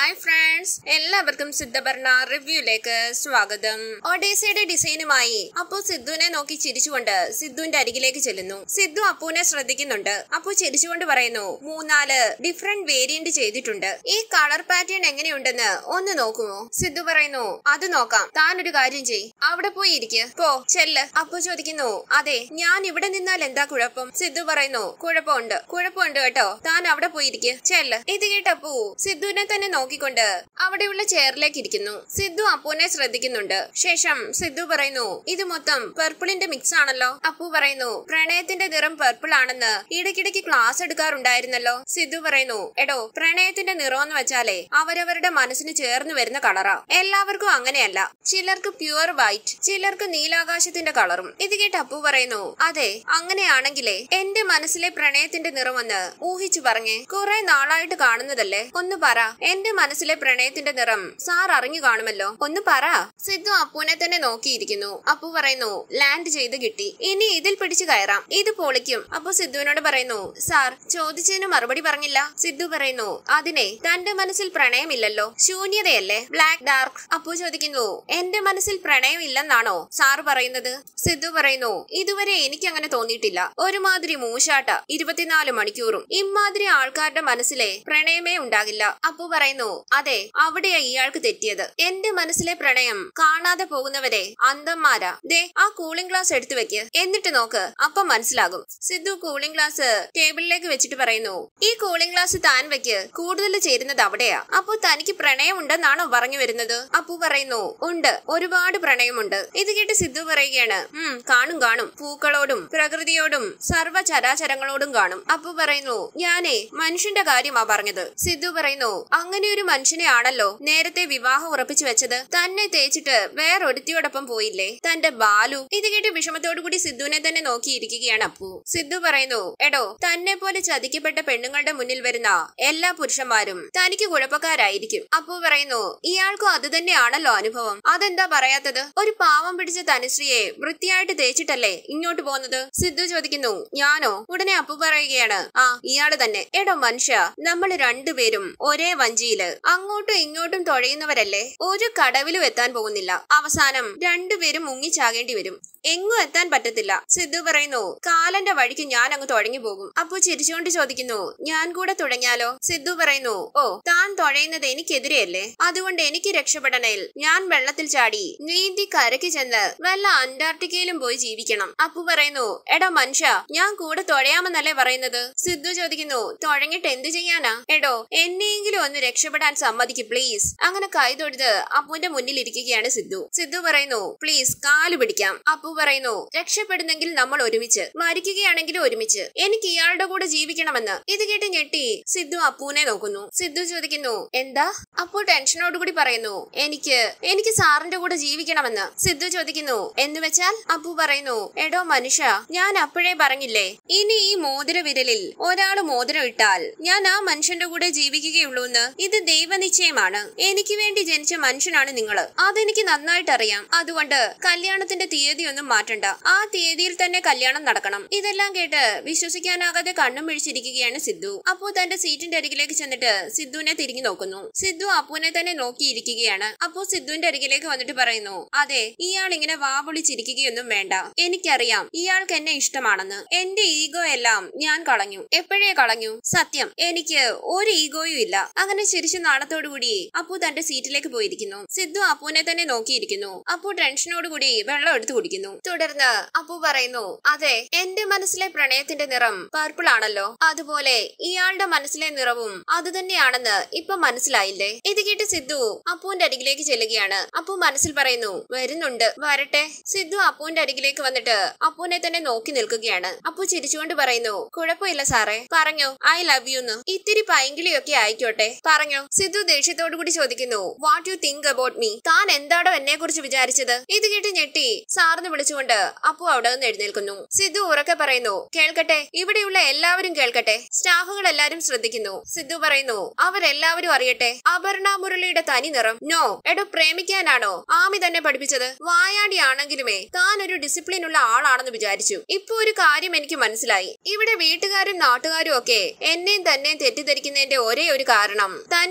hi friends എല്ലാവർക്കും സിദ്ധഭരണ റിവ്യൂയിലേക്ക് സ്വാഗതം ഒഡേസയുടെ ഡിസൈനുമായി അപ്പു സിദ്ധുവിനെ നോക്കി ചിരിച്ചുകൊണ്ട് സിദ്ധുവിന്റെ അരികിലേക്ക് ചെല്ലുന്നു സിദ്ധു അപ്പുവിനെ ശ്രദ്ധിക്കുന്നുണ്ട് അപ്പു ചിരിച്ചുകൊണ്ട് പറയുന്നു മൂന്നാല് ഡിഫറെന്റ് വേരിയന്റ് ചെയ്തിട്ടുണ്ട് ഈ കളർ പാറ്റേൺ എങ്ങനെയുണ്ടെന്ന് ഒന്ന് നോക്കുമോ സിദ്ധു പറയുന്നു അത് നോക്കാം താൻ ഒരു കാര്യം ചെയ് അവിടെ പോയി ഇരിക്ക് പോ ചെല്ല് അപ്പു ചോദിക്കുന്നു അതെ ഞാൻ ഇവിടെ നിന്നാൽ എന്താ കുഴപ്പം സിദ്ധു പറയുന്നു കുഴപ്പമുണ്ട് കുഴപ്പമുണ്ട് കേട്ടോ താൻ അവിടെ പോയിരിക്കെ ചെല്ല് ഇത് കേട്ടപ്പു സിദ്ധുവിനെ തന്നെ നോക്കിക്കൊണ്ട് അവിടെയുള്ള ചെയറിലേക്ക് ഇരിക്കുന്നു സിദ്ധു അപ്പുവിനെ ശ്രദ്ധിക്കുന്നുണ്ട് ശേഷം സിദ്ധു പറയുന്നു ഇത് മൊത്തം പർപ്പിളിന്റെ മിക്സ് ആണല്ലോ അപ്പു പറയുന്നു പ്രണയത്തിന്റെ നിറം പർപ്പിൾ ആണെന്ന് ഇടയ്ക്കിടയ്ക്ക് ക്ലാസ് എടുക്കാറുണ്ടായിരുന്നല്ലോ സിദ്ധു പറയുന്നു എടോ പ്രണയത്തിന്റെ നിറം എന്ന് വെച്ചാലേ അവരവരുടെ മനസ്സിന് ചേർന്ന് വരുന്ന കളറാ എല്ലാവർക്കും അങ്ങനെയല്ല ചിലർക്ക് പ്യുവർ വൈറ്റ് ചിലർക്ക് നീലാകാശത്തിന്റെ കളറും ഇത് കേട്ട് അപ്പു പറയുന്നു അതെ അങ്ങനെയാണെങ്കിലേ എന്റെ മനസ്സിലെ പ്രണയത്തിന്റെ നിറമൊന്ന് ഊഹിച്ചു പറഞ്ഞേ കുറെ നാളായിട്ട് കാണുന്നതല്ലേ ഒന്ന് പറ എന്റെ മനസ്സിലെ പ്രണയത്തിന്റെ നിറം സാർ അറിഞ്ഞു കാണുമല്ലോ ഒന്ന് പറ സിദ്ധു അപ്പുവിനെ തന്നെ നോക്കിയിരിക്കുന്നു അപ്പു പറയുന്നു ലാൻഡ് ചെയ്ത് കിട്ടി ഇനി ഇതിൽ പിടിച്ചു കയറാം ഇത് പൊളിക്കും അപ്പു സിദ്ധുവിനോട് പറയുന്നു സാർ ചോദിച്ചതിന് മറുപടി പറഞ്ഞില്ല സിദ്ധു പറയുന്നു അതിനെ തന്റെ മനസ്സിൽ പ്രണയമില്ലല്ലോ ശൂന്യതയല്ലേ ബ്ലാക്ക് ഡാർക്ക് അപ്പു ചോദിക്കുന്നു എന്റെ മനസ്സിൽ പ്രണയം ഇല്ലെന്നാണോ സാർ പറയുന്നത് സിദ്ധു പറയുന്നു ഇതുവരെ എനിക്ക് അങ്ങനെ തോന്നിയിട്ടില്ല ഒരുമാതിരി മൂശാട്ട ഇരുപത്തിനാല് മണിക്കൂറും ഇമാതിരി ആൾക്കാരുടെ മനസ്സിലെ പ്രണയമേ ഉണ്ടാകില്ല അപ്പു പറയുന്നു അതെ അവിടെയാ ഇയാൾക്ക് തെറ്റിയത് എന്റെ മനസ്സിലെ പ്രണയം കാണാതെ പോകുന്നവരെ അന്തന്മാരാ ദേ ആ കൂളിംഗ് ഗ്ലാസ് എടുത്തു വെക്ക് എന്നിട്ട് നോക്ക് അപ്പം മനസ്സിലാകും സിദ്ധു കൂളിംഗ് ഗ്ലാസ് ടേബിളിലേക്ക് വെച്ചിട്ട് പറയുന്നു ഈ കൂളിംഗ് ഗ്ലാസ് താൻ വെക്ക് കൂടുതൽ ചേരുന്നത് അവിടെയാ അപ്പോ തനിക്ക് പ്രണയം ഉണ്ടെന്നാണോ പറഞ്ഞു വരുന്നത് അപ്പു പറയുന്നു ഉണ്ട് ഒരുപാട് പ്രണയമുണ്ട് ഇത് കേട്ട് സിദ്ധു പറയുകയാണ് ഉം കാണും കാണും പൂക്കളോടും പ്രകൃതിയോടും സർവ്വചരാചരങ്ങളോടും കാണും അപ്പു പറയുന്നു ഞാനേ മനുഷ്യന്റെ കാര്യമാ പറഞ്ഞത് സിദ്ധു പറയുന്നു അങ്ങനെ ഒരു മനുഷ്യനെ ആണല്ലോ നേരത്തെ വിവാഹം ഉറപ്പിച്ചു വെച്ചത് തന്നെ തേച്ചിട്ട് വേറൊരുത്തിയോടൊപ്പം പോയില്ലേ തന്റെ ബാലു ഇത് കേട്ട് വിഷമത്തോടു കൂടി സിദ്ധുവിനെ തന്നെ നോക്കിയിരിക്കുകയാണ് അപ്പു സിദ്ധു പറയുന്നു എടോ തന്നെ പോലെ ചതിക്കപ്പെട്ട പെണ്ണുങ്ങളുടെ മുന്നിൽ വരുന്ന എല്ലാ പുരുഷന്മാരും തനിക്ക് കുഴപ്പക്കാരായിരിക്കും അപ്പു പറയുന്നു ഇയാൾക്കും അത് തന്നെയാണല്ലോ അനുഭവം അതെന്താ പറയാത്തത് ഒരു പാവം പിടിച്ച തനുശ്രീയെ വൃത്തിയായിട്ട് തേച്ചിട്ടല്ലേ ഇങ്ങോട്ട് പോകുന്നത് സിദ്ധു ചോദിക്കുന്നു ഞാനോ ഉടനെ അപ്പു പറയുകയാണ് ആ ഇയാള് തന്നെ എടോ മനുഷ്യ നമ്മൾ രണ്ടുപേരും ഒരേ വഞ്ചിയില് അങ്ങോട്ടും ഇങ്ങോട്ടും തുഴയുന്നവരല്ലേ ഒരു കടവിലും എത്താൻ പോകുന്നില്ല അവസാനം രണ്ടുപേരും മുങ്ങിച്ചാകേണ്ടി വരും എങ്ങും എത്താൻ പറ്റത്തില്ല സിദ്ധു പറയുന്നു കാലന്റെ വഴിക്ക് ഞാൻ അങ്ങ് തുടങ്ങി പോകും അപ്പു ചിരിച്ചുകൊണ്ട് ചോദിക്കുന്നു ഞാൻ കൂടെ തുടങ്ങിയാലോ സിദ്ധു പറയുന്നു ഓ താൻ തുഴയുന്നത് എനിക്കെതിരെയല്ലേ അതുകൊണ്ട് എനിക്ക് രക്ഷപ്പെടണേൽ ഞാൻ വെള്ളത്തിൽ ചാടി നീന്തി കരയ്ക്ക് ചെന്ന് വല്ല അന്റാർട്ടിക്കയിലും പോയി ജീവിക്കണം അപ്പു പറയുന്നു എടോ മനുഷ്യ ഞാൻ കൂടെ തുഴയാമെന്നല്ലേ പറയുന്നത് സിദ്ധു ചോദിക്കുന്നു തുഴങ്ങിട്ട് എന്ത് ചെയ്യാനാ എടോ എന്നെയെങ്കിലും ഒന്ന് രക്ഷപ്പെടാൻ സമ്മതിക്ക് പ്ലീസ് അങ്ങനെ കൈ തൊഴുത് അപ്പുവിന്റെ മുന്നിൽ ഇരിക്കുകയാണ് സിദ്ധു സിദ്ധു പറയുന്നു പ്ലീസ് കാല് പിടിക്കാം അപ്പു പറയുന്നു രക്ഷപ്പെടുന്നെങ്കിൽ നമ്മൾ ഒരുമിച്ച് മരിക്കുകയാണെങ്കിലും ഒരുമിച്ച് എനിക്ക് ഇയാളുടെ കൂടെ ജീവിക്കണമെന്ന് ഇത് കേട്ട് ഞെട്ടി സിദ്ധു അപ്പുവിനെ നോക്കുന്നു സിദ്ധു ചോദിക്കുന്നു എന്താ അപ്പു ടെൻഷനോടുകൂടി പറയുന്നു എനിക്ക് എനിക്ക് സാറിന്റെ കൂടെ ജീവിക്കണമെന്ന് സിദ്ധു ചോദിക്കുന്നു എന്ന് വെച്ചാൽ അപ്പു പറയുന്നു എടോ മനുഷ്യ ഞാൻ അപ്പോഴേ പറഞ്ഞില്ലേ ഇനി ഈ മോതിര വിരലിൽ ഒരാള് മോതിരം ഇട്ടാൽ ഞാൻ ആ മനുഷ്യന്റെ കൂടെ ജീവിക്കുകയുള്ളൂ എന്ന് ഇത് ദൈവനിശ്ചയമാണ് എനിക്ക് വേണ്ടി ജനിച്ച മനുഷ്യനാണ് നിങ്ങള് അതെനിക്ക് നന്നായിട്ട് അറിയാം അതുകൊണ്ട് കല്യാണത്തിന്റെ തീയതി ഒന്നും മാറ്റണ്ട ആ തീയതിയിൽ തന്നെ കല്യാണം നടക്കണം ഇതെല്ലാം കേട്ട് വിശ്വസിക്കാനാകാതെ കണ്ണും പിടിച്ചിരിക്കുകയാണ് സിദ്ധു അപ്പു തന്റെ സീറ്റിന്റെ അരികിലേക്ക് ചെന്നിട്ട് സിദ്ധുവിനെ തിരിഞ്ഞു നോക്കുന്നു സിദ്ധു അപ്പുവിനെ തന്നെ നോക്കിയിരിക്കുകയാണ് അപ്പു സിദ്ധുവിന്റെ അരികിലേക്ക് വന്നിട്ട് പറയുന്നു അതെ ഇയാൾ ഇങ്ങനെ വാപൊളിച്ചിരിക്കുകയൊന്നും വേണ്ട എനിക്കറിയാം ഇയാൾക്ക് എന്നെ ഇഷ്ടമാണെന്ന് എന്റെ ഈഗോ എല്ലാം ഞാൻ കളഞ്ഞു എപ്പോഴേ കളഞ്ഞു സത്യം എനിക്ക് ഒരു ഈഗോയും ഇല്ല അങ്ങനെ ചിരിച്ചു നാണത്തോടുകൂടി അപ്പു തന്റെ സീറ്റിലേക്ക് പോയിരിക്കുന്നു സിദ്ധു അപ്പുവിനെ തന്നെ നോക്കിയിരിക്കുന്നു അപ്പു ടെൻഷനോടുകൂടി വെള്ളം എടുത്തു കുടിക്കുന്നു തുടർന്ന് അപ്പു പറയുന്നു അതെ എന്റെ മനസ്സിലെ പ്രണയത്തിന്റെ നിറം പർപ്പിൾ ആണല്ലോ അതുപോലെ ഇയാളുടെ മനസ്സിലെ നിറവും അത് തന്നെയാണെന്ന് ഇപ്പൊ മനസ്സിലായില്ലേ ഇത് കേട്ട് സിദ്ധു അപ്പുവിന്റെ അരികിലേക്ക് ചെല്ലുകയാണ് അപ്പു മനസ്സിൽ പറയുന്നു വരുന്നുണ്ട് വരട്ടെ സിദ്ധു അപ്പുവിന്റെ അരികിലേക്ക് വന്നിട്ട് അപ്പുവിനെ തന്നെ നോക്കി നിൽക്കുകയാണ് അപ്പു ചിരിച്ചുകൊണ്ട് പറയുന്നു കുഴപ്പമില്ല സാറേ പറഞ്ഞോ ഐ ലവ് യു എന്ന് ഇത്തിരി പൈങ്കിളിയൊക്കെ ആയിക്കോട്ടെ പറഞ്ഞോ സിദ്ധു ദേഷ്യത്തോടു കൂടി ചോദിക്കുന്നു what you think about me താൻ എന്താടോ എന്നെ കുറിച്ച് വിചാരിച്ചത് ഇത് കേട്ട് ഞെട്ടി സാറിന് വിളിച്ചുകൊണ്ട് അപ്പു അവിടെ നിന്ന് എഴുന്നേൽക്കുന്നു സിദ്ധു ഉറക്കെ പറയുന്നു കേൾക്കട്ടെ ഇവിടെയുള്ള എല്ലാവരും കേൾക്കട്ടെ സ്റ്റാഫുകൾ എല്ലാരും ശ്രദ്ധിക്കുന്നു സിദ്ധു പറയുന്നു അവരെല്ലാവരും അറിയട്ടെ അപർണ മുരളിയുടെ തനി നിറം നോ എടോ പ്രേമിക്കാനാണോ ആമി തന്നെ പഠിപ്പിച്ചത് വായാടിയാണെങ്കിലുമേ താൻ ഒരു ഡിസിപ്ലിൻ ഉള്ള ആളാണെന്ന് വിചാരിച്ചു ഇപ്പൊ ഒരു കാര്യം എനിക്ക് മനസ്സിലായി ഇവിടെ വീട്ടുകാരും നാട്ടുകാരും ഒക്കെ എന്നെയും തന്നെയും തെറ്റിദ്ധരിക്കുന്നതിന്റെ ഒരേ ഒരു കാരണം തന്റെ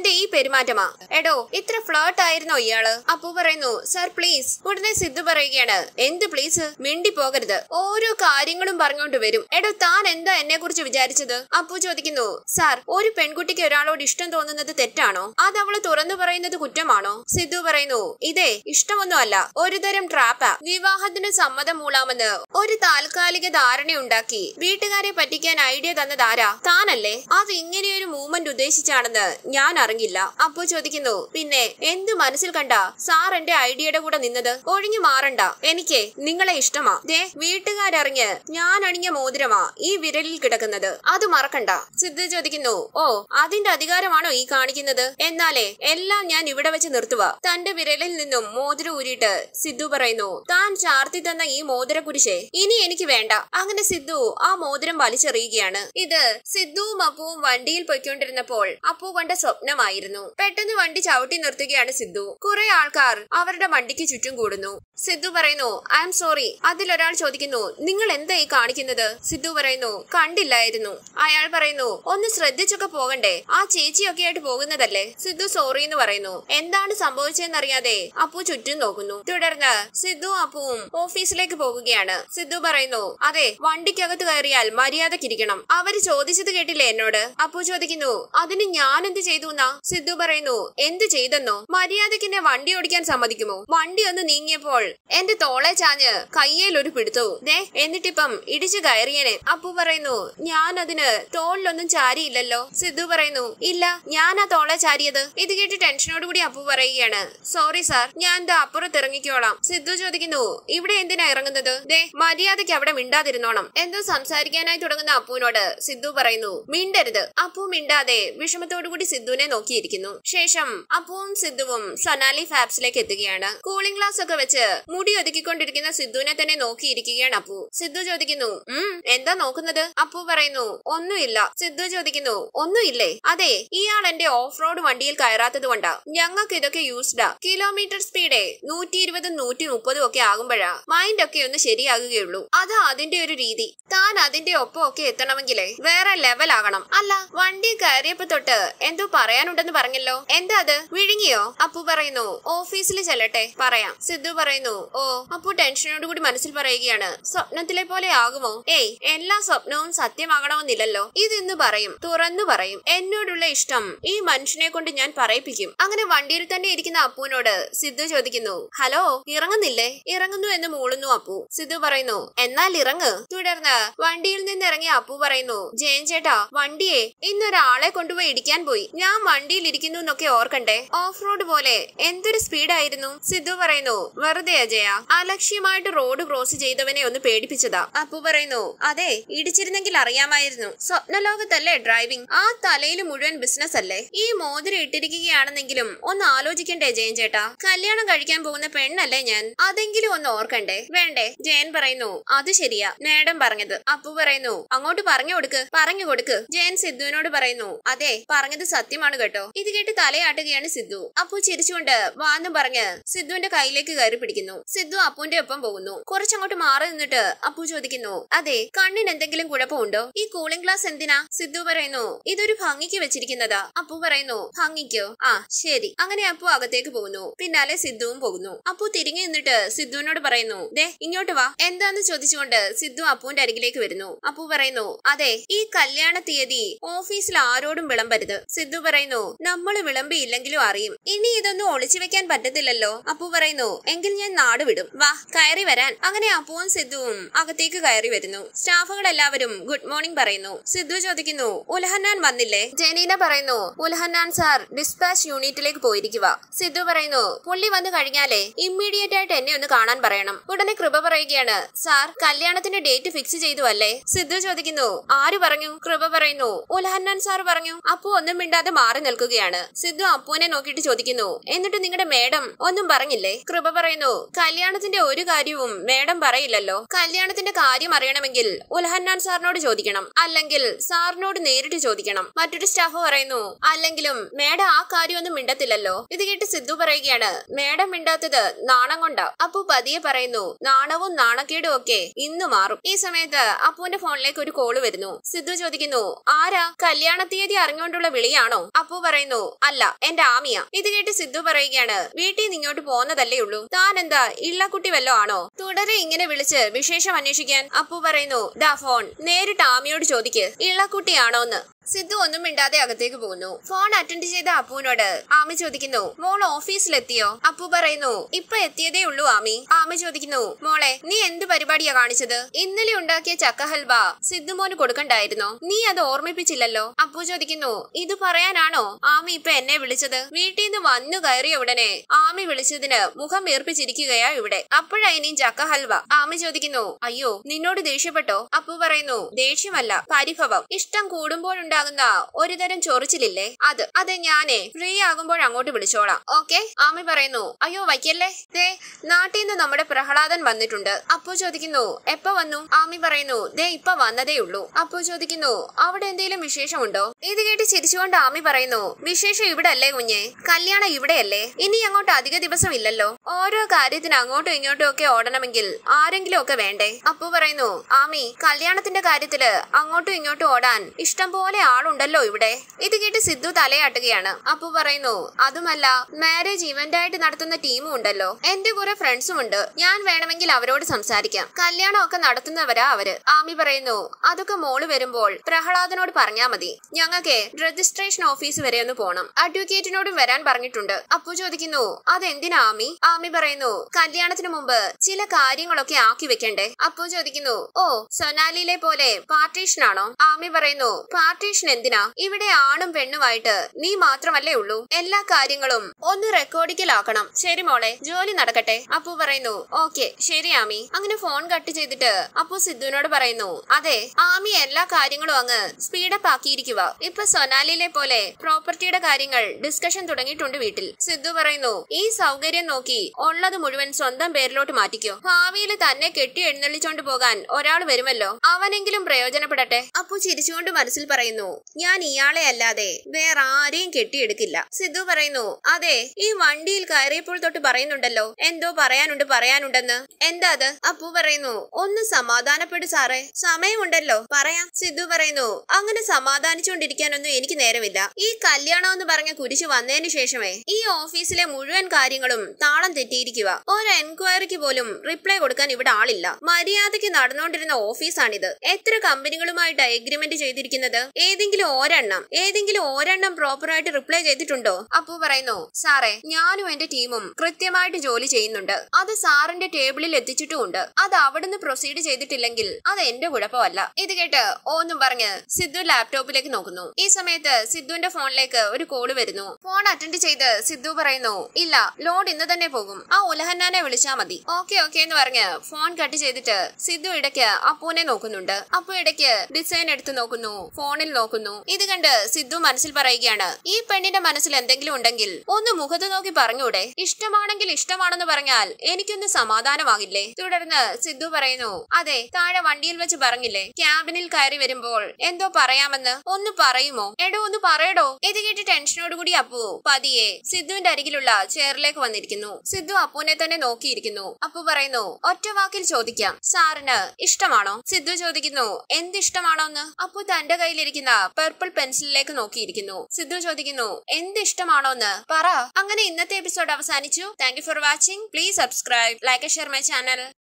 നിന്റെ ഈ പെരുമാറ്റമാ എടോ ഇത്ര ഫ്ലേർട്ട് ആയിരുന്നോ ഇയാള് അപ്പു പറയുന്നു സർ പ്ലീസ് ഉടനെ സിദ്ധു പറയുകയാണ് എന്ത് പ്ലീസ് മിണ്ടി പോകരുത് ഓരോ കാര്യങ്ങളും പറഞ്ഞുകൊണ്ട് വരും എടോ താൻ എന്താ എന്നെ കുറിച്ച് വിചാരിച്ചത് അപ്പു ചോദിക്കുന്നു സാർ ഒരു പെൺകുട്ടിക്ക് ഒരാളോട് ഇഷ്ടം തോന്നുന്നത് തെറ്റാണോ അത് അവള് തുറന്നു പറയുന്നത് കുറ്റമാണോ സിദ്ധു പറയുന്നു ഇതേ ഇഷ്ടമൊന്നും അല്ല ഒരു തരം ട്രാപ്പാ വിവാഹത്തിന് സമ്മതം മൂളാമെന്ന് ഒരു താൽക്കാലിക ധാരണയുണ്ടാക്കി വീട്ടുകാരെ പറ്റിക്കാൻ ഐഡിയ തന്നത് ആരാ താനല്ലേ അത് ഇങ്ങനെയൊരു മൂവ്മെന്റ് ഉദ്ദേശിച്ചാണെന്ന് ഞാൻ അറിഞ്ഞില്ല അപ്പു ചോദിക്കുന്നു പിന്നെ എന്ത് മനസ്സിൽ കണ്ട സാർ എന്റെ ഐഡിയയുടെ കൂടെ നിന്നത് ഒഴിഞ്ഞു മാറണ്ട എനിക്ക് നിങ്ങളെ ഇഷ്ടമാ ദേ വീട്ടുകാരറിഞ്ഞ് ഞാൻ അണിഞ്ഞ മോതിരമാ ഈ വിരലിൽ കിടക്കുന്നത് അത് മറക്കണ്ട സിദ്ധു ചോദിക്കുന്നു ഓ അതിന്റെ അധികാരമാണോ ഈ കാണിക്കുന്നത് എന്നാലേ എല്ലാം ഞാൻ ഇവിടെ വെച്ച് നിർത്തുക തന്റെ വിരലിൽ നിന്നും മോതിരം ഊരിയിട്ട് സിദ്ധു പറയുന്നു താൻ ചാർത്തി തന്ന ഈ മോതിര കുരിശെ ഇനി എനിക്ക് വേണ്ട അങ്ങനെ സിദ്ധു ആ മോതിരം വലിച്ചെറിയുകയാണ് ഇത് സിദ്ധുവും അപ്പുവും വണ്ടിയിൽ പൊയ്ക്കൊണ്ടിരുന്നപ്പോൾ അപ്പു കണ്ട സ്വപ്നമായിരുന്നു പെട്ടെന്ന് വണ്ടി ചവിട്ടി നിർത്തുകയാണ് സിദ്ധു കുറെ ആൾക്കാർ അവരുടെ വണ്ടിക്ക് ചുറ്റും കൂടുന്നു സിദ്ധു പറയുന്നു ഐ എം സോറി അതിലൊരാൾ ചോദിക്കുന്നു നിങ്ങൾ എന്താ ഈ കാണിക്കുന്നത് സിദ്ധു പറയുന്നു കണ്ടില്ലായിരുന്നു അയാൾ പറയുന്നു ഒന്ന് ശ്രദ്ധിച്ചൊക്കെ പോകണ്ടേ ആ ചേച്ചിയൊക്കെ ആയിട്ട് പോകുന്നതല്ലേ സിദ്ധു സോറി എന്ന് പറയുന്നു എന്താണ് സംഭവിച്ചതെന്നറിയാതെ അപ്പു ചുറ്റും നോക്കുന്നു തുടർന്ന് സിദ്ധു അപ്പുവും ഓഫീസിലേക്ക് പോകുകയാണ് സിദ്ധു പറയുന്നു അതെ വണ്ടിക്കകത്ത് കയറിയാൽ മര്യാദക്കിരിക്കണം അവര് ചോദിച്ചത് കേട്ടില്ലേ എന്നോട് അപ്പു ചോദിക്കുന്നു അതിന് ഞാൻ എന്ത് ചെയ്തു എന്നാ സിദ്ധു പറയുന്നു എന്ത് ചെയ്തെന്നോ മര്യാദയ്ക്ക് എന്നെ വണ്ടി ഓടിക്കാൻ സമ്മതിക്കുമോ വണ്ടി ഒന്ന് നീങ്ങിയപ്പോൾ എന്റെ തോളെ ചാഞ്ഞ് കയ്യിൽ ഒരു പിടുത്തവും ദേ എന്നിട്ടിപ്പം ഇടിച്ചു കയറിയനെ അപ്പു പറയുന്നു ഞാൻ അതിന് തോളിലൊന്നും ചാരിയില്ലല്ലോ സിദ്ധു പറയുന്നു ഇല്ല ഞാൻ ആ തോളെ ചാരിയത് ഇത് കേട്ട് ടെൻഷനോട് കൂടി അപ്പു പറയുകയാണ് സോറി സാർ ഞാൻ ദാ അപ്പുറത്ത് ഇറങ്ങിക്കോളാം സിദ്ധു ചോദിക്കുന്നു ഇവിടെ എന്തിനാ ഇറങ്ങുന്നത് ദേ മര്യാദയ്ക്ക് അവിടെ മിണ്ടാതിരുന്നോണം എന്തോ സംസാരിക്കാനായി തുടങ്ങുന്ന അപ്പുവിനോട് സിദ്ധു പറയുന്നു മിണ്ടരുത് അപ്പു മിണ്ടാതെ വിഷമത്തോടു കൂടി സിദ്ധുവിനെ നോക്കിയിരിക്കുന്നു ശേഷം അപ്പുവും സിദ്ധുവും സൊനാലി ഫാബ്സിലേക്ക് എത്തുകയാണ് കൂളിംഗ് ഗ്ലാസ് ഒക്കെ വെച്ച് മുടി ഒതുക്കിക്കൊണ്ടിരിക്കുന്ന സിദ്ധുവിനെ തന്നെ നോക്കിയിരിക്കുകയാണ് അപ്പു സിദ്ധു ചോദിക്കുന്നു ഉം എന്താ നോക്കുന്നത് അപ്പു പറയുന്നു ഒന്നുമില്ല സിദ്ധു ചോദിക്കുന്നു ഒന്നുമില്ലേ അതെ ഇയാൾ എന്റെ ഓഫ് റോഡ് വണ്ടിയിൽ കയറാത്തത് കൊണ്ടാ ഞങ്ങൾക്ക് ഇതൊക്കെ യൂസ്ഡാ കിലോമീറ്റർ സ്പീഡ് നൂറ്റി ഇരുപതും നൂറ്റി മുപ്പതും ഒക്കെ ആകുമ്പോഴാ മൈൻഡ് ഒക്കെ ഒന്ന് ശരിയാകുകയുള്ളൂ അതാ അതിന്റെ ഒരു രീതി താൻ അതിന്റെ ഒപ്പം ഒക്കെ എത്തണമെങ്കിലേ വേറെ ലെവൽ ആകണം അല്ല വണ്ടി കയറിയപ്പോ തൊട്ട് എന്തോ പറയാനുണ്ടെന്ന് പറഞ്ഞല്ലോ എന്താ അത് വിഴുങ്ങിയോ അപ്പു പറയുന്നു ഓഫീസിൽ ചെല്ലട്ടെ പറയാം സിദ്ധു പറയുന്നു ഓ അപ്പു ടെൻഷനോട് കൂടി മനസ്സിൽ പറയുകയാണ് സ്വപ്നത്തിലെ പോലെ ആകുമോ ഏയ് എല്ലാ സ്വപ്നവും സത്യമാകണമെന്നില്ലല്ലോ ഇതിന്ന് പറയും തുറന്നു പറയും എന്നോടുള്ള ഇഷ്ടം ഈ മനുഷ്യനെ കൊണ്ട് ഞാൻ പറയിപ്പിക്കും അങ്ങനെ വണ്ടിയിൽ തന്നെ ഇരിക്കുന്ന അപ്പുവിനോട് സിദ്ധു ചോദിക്കുന്നു ഹലോ ഇറങ്ങുന്നില്ലേ ഇറങ്ങുന്നു എന്ന് മൂളുന്നു അപ്പു സിദ്ധു പറയുന്നു എന്നാൽ ഇറങ്ങ് തുടർന്ന് വണ്ടിയിൽ നിന്ന് ഇറങ്ങിയ അപ്പു പറയുന്നു ജയൻ ചേട്ടാ വണ്ടിയെ ഇന്നൊരാളെ കൊണ്ടുപോയി ഇടിക്കാൻ പോയി ഞാൻ വണ്ടിയിൽ ഇരിക്കുന്നു എന്നൊക്കെ ഓർക്കണ്ടേ ഓഫ് റോഡ് പോലെ എന്തൊരു സ്പീഡായിരുന്നു സിദ്ധു പറയുന്നു വെറുതെ അജയ അലക്ഷ്യമായിട്ട് റോഡ് ക്രോസ് ചെയ്തവനെ ഒന്ന് പേടിപ്പിച്ചതാ അപ്പു പറയുന്നു അതെ ഇടിച്ചിരുന്നെങ്കിൽ അറിയാമായിരുന്നു സ്വപ്നലോകത്തല്ലേ ഡ്രൈവിംഗ് ആ തലയിൽ മുഴുവൻ ബിസിനസ് അല്ലേ ഈ മോതിരം ഇട്ടിരിക്കുകയാണെന്നെങ്കിലും ഒന്ന് ആലോചിക്കണ്ടേ ജയൻ ചേട്ടാ കല്യാണം കഴിക്കാൻ പോകുന്ന പെണ്ണല്ലേ ഞാൻ അതെങ്കിലും ഒന്ന് ഓർക്കണ്ടേ വേണ്ടേ ജയൻ പറയുന്നു അത് ശരിയാ മേഡം പറഞ്ഞത് അപ്പു പറയുന്നു അങ്ങോട്ട് പറഞ്ഞു കൊടുക്ക് പറഞ്ഞു കൊടുക്ക് ജയൻ സിദ്ധുവിനോട് പറയുന്നു അതെ പറഞ്ഞത് സത്യമാണ് കേട്ടോ ഇത് കേട്ട് തലയാട്ടുകയാണ് സിദ്ധു അപ്പു ചിരിച്ചുകൊണ്ട് വാന്നും പറഞ്ഞ് സിദ്ധുവിന്റെ കയ്യിലേക്ക് കയറി പിടിക്കുന്നു സിദ്ധു അപ്പുവിന്റെ ഒപ്പം പോകുന്നു കുറച്ചങ്ങോട്ട് മാറി നിന്നിട്ട് അപ്പു ചോദിക്കുന്നു അതെ കണ്ണിന് എന്തെങ്കിലും കുഴപ്പമുണ്ടോ ഈ കൂളിംഗ് ഗ്ലാസ് എന്തിനാ സിദ്ധു പറയുന്നു ഇതൊരു ഭംഗിക്ക് വെച്ചിരിക്കുന്നതാ അപ്പു പറയുന്നു ഭംഗിക്കോ ആ ശരി അങ്ങനെ അപ്പു അകത്തേക്ക് പോകുന്നു പിന്നാലെ സിദ്ധുവും പോകുന്നു അപ്പു തിരിഞ്ഞു നിന്നിട്ട് സിദ്ധുവിനോട് പറയുന്നു ദേ ഇങ്ങോട്ട് വാ എന്താന്ന് ചോദിച്ചുകൊണ്ട് സിദ്ധു അപ്പുവിന്റെ അരികിലേക്ക് വരുന്നു അപ്പു പറയുന്നു അതെ ഈ കല്യാണ തീയതി ഓഫീസിൽ ആരോടും വിളമ്പരുത് സിദ്ധു പറയുന്നു നമ്മൾ വിളമ്പിയില്ലെങ്കിലും അറിയും ഇനി ഇതൊന്നും ഒളിച്ചു വെക്കാൻ പറ്റത്തില്ലല്ലോ അപ്പു പറയുന്നു എങ്കിൽ ഞാൻ നാട് വിടും വാ കയറി വരാൻ അങ്ങനെ അപ്പുവും സിദ്ധുവും അകത്തേക്ക് കയറി വരുന്നു സ്റ്റാഫുകൾ എല്ലാവരും ഗുഡ് മോർണിംഗ് പറയുന്നു സിദ്ധു ചോദിക്കുന്നു ഉലഹന്നാൻ വന്നില്ലേ ജനീന പറയുന്നു ഉലഹന്നാൻ സാർ ഡിസ്പാച്ച് യൂണിറ്റിലേക്ക് പോയിരിക്കുക സിദ്ധു പറയുന്നു പുള്ളി വന്നു കഴിഞ്ഞാലേ ഇമ്മീഡിയറ്റ് ആയിട്ട് എന്നെ ഒന്ന് കാണാൻ പറയണം ഉടനെ കൃപ പറയുകയാണ് സാർ കല്യാണത്തിന്റെ ഡേറ്റ് ഫിക്സ് ചെയ്തു അല്ലേ സിദ്ധു ചോദിക്കുന്നു ആര് പറഞ്ഞു കൃപ പറയുന്നു ഉലഹന്നാൻ സാർ പറഞ്ഞു അപ്പു ഒന്നും മിണ്ടാതെ മാറി നിൽക്കുകയാണ് സിദ്ധു അപ്പുവിനെ നോക്കിയിട്ട് ചോദിക്കുന്നു എന്നിട്ട് നിങ്ങളുടെ മേഡം ഒന്നും പറഞ്ഞില്ലേ കൃപ പറയുന്നു കല്യാണത്തിന്റെ ഒരു കാര്യവും മേഡം പറയില്ലല്ലോ കല്യാണത്തിന്റെ കാര്യം അറിയണമെങ്കിൽ ഉലഹന്നാൻ സാറിനോട് ചോദിക്കണം അല്ലെങ്കിൽ സാറിനോട് നേരിട്ട് ചോദിക്കണം മറ്റൊരു സ്റ്റാഫ് പറയുന്നു അല്ലെങ്കിലും മേഡം ആ കാര്യമൊന്നും മിണ്ടത്തില്ലല്ലോ ഇത് കേട്ട് സിദ്ധു പറയുകയാണ് മേഡം മിണ്ടാത്തത് നാണം കൊണ്ടാ അപ്പു പതിയെ പറയുന്നു നാണവും നാണക്കേടും ഒക്കെ ഇന്ന് മാറും ഈ സമയത്ത് അപ്പുവിന്റെ ഫോണിലേക്ക് ഒരു കോള് വരുന്നു സിദ്ധു ചോദിക്കുന്നു ആരാ കല്യാണ തീയതി അറിഞ്ഞുകൊണ്ടുള്ള വിളിയാണോ അപ്പു അപ്പു പറയുന്നു അല്ല എന്റെ ആമിയ ഇത് കേട്ട് സിദ്ധു പറയുകയാണ് വീട്ടിൽ നിന്ന് ഇങ്ങോട്ട് പോന്നതല്ലേ ഉള്ളൂ താൻ എന്താ ഇള്ളക്കുട്ടി വല്ലോ ആണോ തുടരെ ഇങ്ങനെ വിളിച്ച് വിശേഷം അന്വേഷിക്കാൻ അപ്പു പറയുന്നു ദാ ഫോൺ നേരിട്ട് ആമിയോട് ചോദിക്ക് ഇള്ളക്കുട്ടിയാണോന്ന് സിദ്ധു ഒന്നും മിണ്ടാതെ അകത്തേക്ക് പോകുന്നു ഫോൺ അറ്റൻഡ് ചെയ്ത അപ്പുവിനോട് ആമി ചോദിക്കുന്നു മോൾ ഓഫീസിലെത്തിയോ അപ്പു പറയുന്നു ഇപ്പൊ എത്തിയതേ ഉള്ളൂ ആമി ആമി ചോദിക്കുന്നു മോളെ നീ എന്ത് പരിപാടിയാ കാണിച്ചത് ഇന്നലെ ഉണ്ടാക്കിയ ചക്ക ഹൽവ സിദ്ധുമോന് കൊടുക്കണ്ടായിരുന്നോ നീ അത് ഓർമ്മിപ്പിച്ചില്ലല്ലോ അപ്പു ചോദിക്കുന്നു ഇത് പറയാനാണോ ആമി ഇപ്പൊ എന്നെ വിളിച്ചത് വീട്ടിൽ നിന്ന് വന്നു കയറിയ ഉടനെ ആമി വിളിച്ചതിന് മുഖം വീർപ്പിച്ചിരിക്കുകയാ ഇവിടെ അപ്പോഴാ ഇനിയും ചക്ക ഹൽവ ആമി ചോദിക്കുന്നു അയ്യോ നിന്നോട് ദേഷ്യപ്പെട്ടോ അപ്പു പറയുന്നു ദേഷ്യമല്ല പരിഭവം ഇഷ്ടം കൂടുമ്പോഴുണ്ടാകുന്ന ഒരുതരം ചൊറിച്ചിലില്ലേ അത് അത് ഞാനേ ഫ്രീ ആകുമ്പോൾ അങ്ങോട്ട് വിളിച്ചോളാം ഓക്കെ ആമി പറയുന്നു അയ്യോ വയ്ക്കല്ലേ ദേ നാട്ടിൽ നിന്ന് നമ്മുടെ പ്രഹ്ലാദൻ വന്നിട്ടുണ്ട് അപ്പു ചോദിക്കുന്നു എപ്പോ വന്നു ആമി പറയുന്നു ദേ ഇപ്പൊ വന്നതേ ഉള്ളൂ അപ്പു ചോദിക്കുന്നു അവിടെ എന്തെങ്കിലും വിശേഷമുണ്ടോ ഇത് കേട്ട് ചിരിച്ചുകൊണ്ട് ആമി പറയുന്നു വിശേഷം ഇവിടെ അല്ലേ കുഞ്ഞെ കല്യാണം ഇവിടെയല്ലേ ഇനി അങ്ങോട്ട് അധിക ദിവസം ഇല്ലല്ലോ ഓരോ കാര്യത്തിന് അങ്ങോട്ടും ഇങ്ങോട്ടും ഒക്കെ ഓടണമെങ്കിൽ ആരെങ്കിലും ഒക്കെ വേണ്ടേ അപ്പു പറയുന്നു ആമി കല്യാണത്തിന്റെ കാര്യത്തില് അങ്ങോട്ടും ഇങ്ങോട്ടും ഓടാൻ ഇഷ്ടം പോലെ ആളുണ്ടല്ലോ ഇവിടെ ഇത് കേട്ട് സിദ്ധു തലയാട്ടുകയാണ് അപ്പു പറയുന്നു അതുമല്ല മാരേജ് ഇവന്റ് ആയിട്ട് നടത്തുന്ന ടീമും ഉണ്ടല്ലോ എന്റെ കുറെ ഫ്രണ്ട്സും ഉണ്ട് ഞാൻ വേണമെങ്കിൽ അവരോട് സംസാരിക്കാം കല്യാണം ഒക്കെ നടത്തുന്നവരാ അവര് ആമി പറയുന്നു അതൊക്കെ മോള് വരുമ്പോൾ പ്രഹ്ലാദനോട് പറഞ്ഞാ മതി ഞങ്ങൾക്ക് രജിസ്ട്രേഷൻ ഓഫീസ് വരെ ഒന്ന് പോണം അഡ്വക്കേറ്റിനോടും വരാൻ പറഞ്ഞിട്ടുണ്ട് അപ്പു ചോദിക്കുന്നു അതെന്തിനാ ആമി ആമി പറയുന്നു കല്യാണത്തിന് മുമ്പ് ചില കാര്യങ്ങളൊക്കെ ആക്കി വെക്കണ്ടേ അപ്പു ചോദിക്കുന്നു ഓ സൊനാലിയിലെ പോലെ പാർട്ടീഷൻ ആണോ ആമി പറയുന്നു പാർട്ടീഷൻ എന്തിനാ ഇവിടെ ആണും പെണ്ണുമായിട്ട് നീ മാത്രമല്ലേ ഉള്ളൂ എല്ലാ കാര്യങ്ങളും ഒന്ന് റെക്കോർഡിക്കലാക്കണം ശരി മോളെ ജോലി നടക്കട്ടെ അപ്പു പറയുന്നു ഓക്കെ ശരി ആമി അങ്ങനെ ഫോൺ കട്ട് ചെയ്തിട്ട് അപ്പു സിദ്ധുവിനോട് പറയുന്നു അതെ ആമി എല്ലാ കാര്യങ്ങളും അങ്ങ് സ്പീഡപ്പ് ആക്കിയിരിക്കുക ഇപ്പൊ സൊനാലിയിലെ പോലെ പ്രോപ്പർട്ടിയുടെ കാര്യങ്ങൾ ഡിസ്കഷൻ തുടങ്ങിയിട്ടുണ്ട് വീട്ടിൽ സിദ്ധു പറയുന്നു ഈ സൗകര്യം നോക്കി ഉള്ളത് മുഴുവൻ സ്വന്തം പേരിലോട്ട് മാറ്റിക്കോ ഭാവിയിൽ തന്നെ കെട്ടി എഴുന്നള്ളിച്ചോണ്ട് പോകാൻ ഒരാൾ വരുമല്ലോ അവനെങ്കിലും പ്രയോജനപ്പെടട്ടെ അപ്പു ചിരിച്ചുകൊണ്ട് മനസ്സിൽ പറയുന്നു ഞാൻ ഇയാളെ അല്ലാതെ വേറെ ആരെയും കെട്ടിയെടുക്കില്ല സിദ്ധു പറയുന്നു അതെ ഈ വണ്ടിയിൽ കയറിയപ്പോൾ തൊട്ട് പറയുന്നുണ്ടല്ലോ എന്തോ പറയാനുണ്ട് പറയാനുണ്ടെന്ന് എന്താ അത് അപ്പു പറയുന്നു ഒന്ന് സമാധാനപ്പെടു സാറേ സമയമുണ്ടല്ലോ പറയാം സിദ്ധു പറയുന്നു അങ്ങനെ സമാധാനിച്ചുകൊണ്ടിരിക്കാനൊന്നും എനിക്ക് നേരമില്ല ഈ കല്യാണം എന്ന് പറഞ്ഞ കുരിശ് വന്നതിന് ശേഷമേ ഈ ഓഫീസിലെ മുഴുവൻ കാര്യങ്ങളും താളം തെറ്റിയിരിക്കുക ഒരു എൻക്വയറിക്ക് പോലും റിപ്ലൈ കൊടുക്കാൻ ഇവിടെ ആളില്ല മര്യാദയ്ക്ക് നടന്നുകൊണ്ടിരുന്ന ഓഫീസാണിത് എത്ര കമ്പനികളുമായിട്ട് എഗ്രിമെന്റ് ചെയ്തിരിക്കുന്നത് ഏതെങ്കിലും ഒരെണ്ണം ഏതെങ്കിലും ഒരെണ്ണം പ്രോപ്പറായിട്ട് റിപ്ലൈ ചെയ്തിട്ടുണ്ടോ അപ്പു പറയുന്നു സാറേ ഞാനും എന്റെ ടീമും കൃത്യമായിട്ട് ജോലി ചെയ്യുന്നുണ്ട് അത് സാറിന്റെ ടേബിളിൽ എത്തിച്ചിട്ടുമുണ്ട് അത് അവിടുന്ന് പ്രൊസീഡ് ചെയ്തിട്ടില്ലെങ്കിൽ അത് എന്റെ കുഴപ്പമല്ല ഇത് കേട്ട് ഓന്നും പറഞ്ഞ് സിദ്ധു ലാപ്ടോപ്പിലേക്ക് നോക്കുന്നു ഈ സമയത്ത് സിദ്ധുവിന്റെ ഫോണിലേക്ക് ഒരു കോള് വരുന്നു ഫോൺ അറ്റൻഡ് ചെയ്ത് സിദ്ധു പറയുന്നു ഇല്ല ലോഡ് ഇന്ന് തന്നെ പോകും ആ ഉലഹന്നാനെ വിളിച്ചാ മതി ഓക്കെ ഓക്കെ എന്ന് പറഞ്ഞ് ഫോൺ കട്ട് ചെയ്തിട്ട് സിദ്ധു ഇടയ്ക്ക് അപ്പുവിനെ നോക്കുന്നുണ്ട് അപ്പു ഇടയ്ക്ക് ഡിസൈൻ എടുത്ത് നോക്കുന്നു ഫോണിൽ നോക്കുന്നു ഇത് കണ്ട് സിദ്ധു മനസ്സിൽ പറയുകയാണ് ഈ പെണ്ണിന്റെ മനസ്സിൽ എന്തെങ്കിലും ഉണ്ടെങ്കിൽ ഒന്ന് മുഖത്ത് നോക്കി പറഞ്ഞൂടെ ഇഷ്ടമാണെങ്കിൽ ഇഷ്ടമാണെന്ന് പറഞ്ഞാൽ എനിക്കൊന്ന് സമാധാനമാകില്ലേ തുടർന്ന് സിദ്ധു പറയുന്നു അതെ താഴെ വണ്ടിയിൽ വെച്ച് പറഞ്ഞില്ലേ ക്യാബിനിൽ കയറി വരുമ്പോൾ എന്തോ പറയാമെന്ന് ഒന്ന് പറയുമോ എടോ ഒന്ന് പറയടോ ഇത് കേട്ട് ടെൻഷനോടുകൂടി അപ്പു പതിയെ സിദ്ധുവിന്റെ അരികിലുള്ള ചെയറിലേക്ക് വന്നിരിക്കുന്നു സിദ്ധു അപ്പുവിനെ തന്നെ നോക്കിയിരിക്കുന്നു അപ്പു പറയുന്നു ഒറ്റ വാക്കിൽ ചോദിക്കാം സാറിന് ഇഷ്ടമാണോ സിദ്ധു ചോദിക്കുന്നു എന്ത് ഇഷ്ടമാണോന്ന് അപ്പു തന്റെ കയ്യിലിരിക്കുന്ന പർപ്പിൾ പെൻസിലിലേക്ക് നോക്കിയിരിക്കുന്നു സിദ്ധു ചോദിക്കുന്നു എന്ത് ഇഷ്ടമാണോന്ന് പറ അങ്ങനെ ഇന്നത്തെ എപ്പിസോഡ് അവസാനിച്ചു thank you for watching please subscribe like share my channel